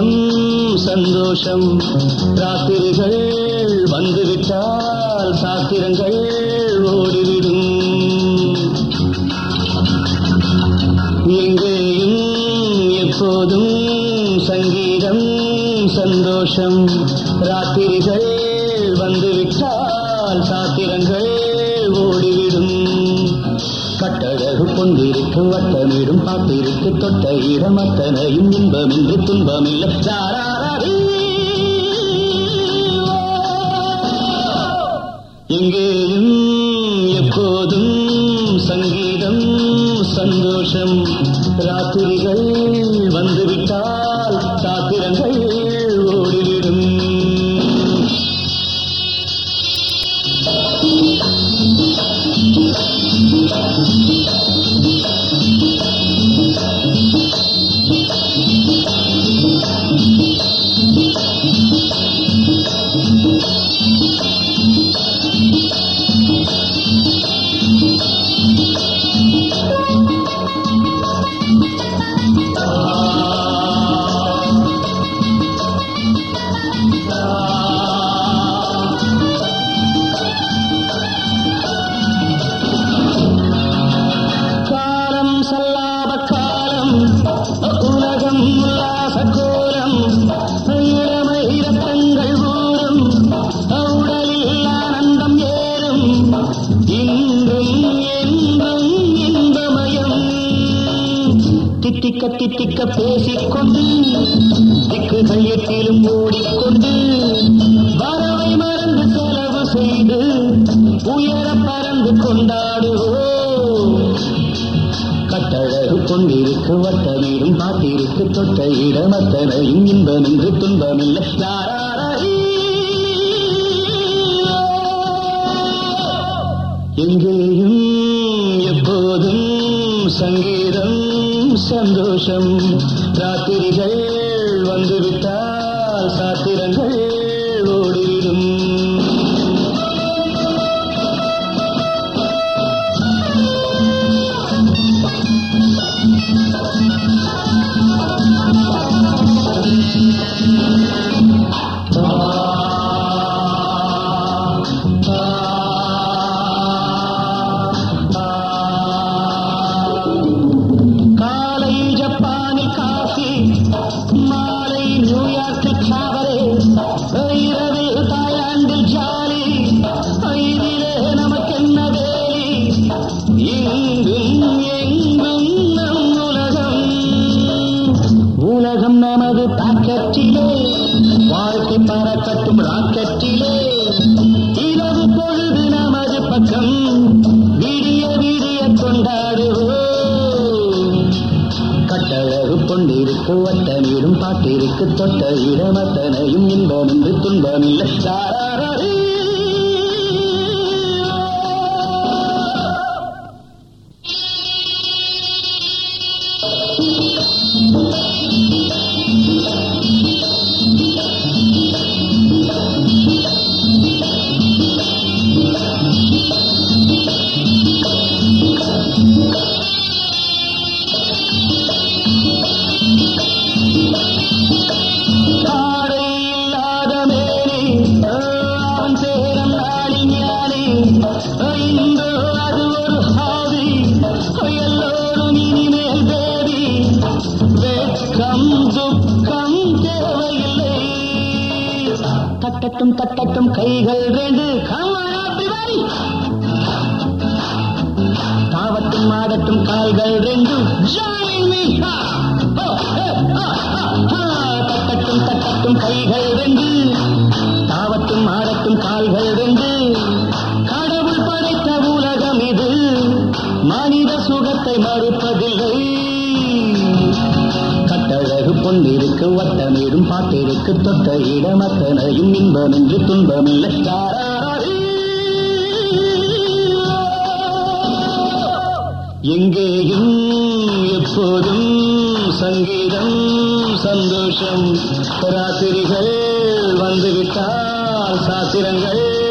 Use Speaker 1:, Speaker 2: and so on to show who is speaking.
Speaker 1: சந்தோஷம் ராத்திரிகள் வந்துவிட்டால் சாத்திரங்கள் ஓடிவிடும் எங்கேயும் எப்போதும் சங்கீதம் சந்தோஷம் ராத்திரிகள் வந்துவிட்டால் சாத்திரங்கள் ஓடிவிடும் கட்டழகு கொண்டிருக்கு வட்டமிடும் பாட்டிருக்கு தொட்ட இடம் அத்தனையும் இன்பமின்றி துன்பமில்லை தாராரீ. எங்கேயும் எப்போதும் சங்கீதம் சந்தோஷம் ராத்திரிகள் வந்துவிட்டால் சாத்திரங்கள் ஓடிவிடும் காலம் சல்லாப காலம் உலகம் உல்லாச கோலம் இளமை இரத்தங்கள் ஊறும் உடலில் ஆனந்தம் ஏறும் இன்றும் என்றும் இன்பமயம் தித்திக்க தித்திக்க பேசிக்கொண்டு திக்குகள் எட்டிலும் ஓடிக்கொண்டு வரவை மறந்து செலவு செய்து உயர பறந்து கொண்டாடுவோம் கட்டழகு கொண்டிருக்கு வட்டமீடும் பாட்டிருக்கு தொட்ட இடம் அத்தனையும் இன்பமின்றி துன்பமில்லை யாராரீ. எங்கேயும் எப்போதும் சங்கீதம் சந்தோஷம் ராத்திரிகள் வந்துவிட்டால் சாத்திரங்கள் ஓடிவிடும் காலை ஜப்பானில் காஃபி மாலை நியூயார்க்கில் சாவரே இரவில் தாய்லாந்தில் ஜாலி இதிலே நமக்கென்ன வேலி எங்கும் எங்கும் நம் உலகம் உலகம் நமது பாக்கெட்டிலே வாழ்க்கை பறக்கட்டும் ராக்கெட்டிலே இரவு பொழுது நமது பக்கம் விடிய விடிய கொண்டாடுவோம் கட்டழகு கொண்டிருக்கு வட்டமீடும் பாட்டிருக்கு தொட்ட இடமத்தனையும் இன்பமின்றி துன்பமில்லை தாராரீ. ஆடை இல்லாத மேனி அவன் சேரம் நாடி ஞானி இன்று அது ஒரு ஹாவி எல்லோரும் இனிமேல் தேவி வெட்கம் துக்கம் தேவையில்லை தட்டட்டும் தட்டட்டும் கைகள் ரெண்டு கமாடி தாவட்டும் ஆடட்டும் கால்கள் ரெண்டு join me. Ha! Oh, eh, ah, ah, ha! தட்டட்டும் தட்டட்டும் கைகள் ரெண்டு தாவட்டும் ஆடட்டும் கால்கள் ரெண்டு கடவுள் படைத்த உலகம் இது மனித சுகத்தை மறுப்பதில்லை கட்டழகு பொன்னிருக்கு வட்டமிடும் பாட்டிற்கு தொட்ட இடம் அத்தனையும் இன்பமின்றி துன்பமில்லை தாராரீ. எங்கேயும் எப்போதும் சங்கீதம் சந்தோஷம் ராத்திரிகள் வந்துவிட்டால் சாத்திரங்கள்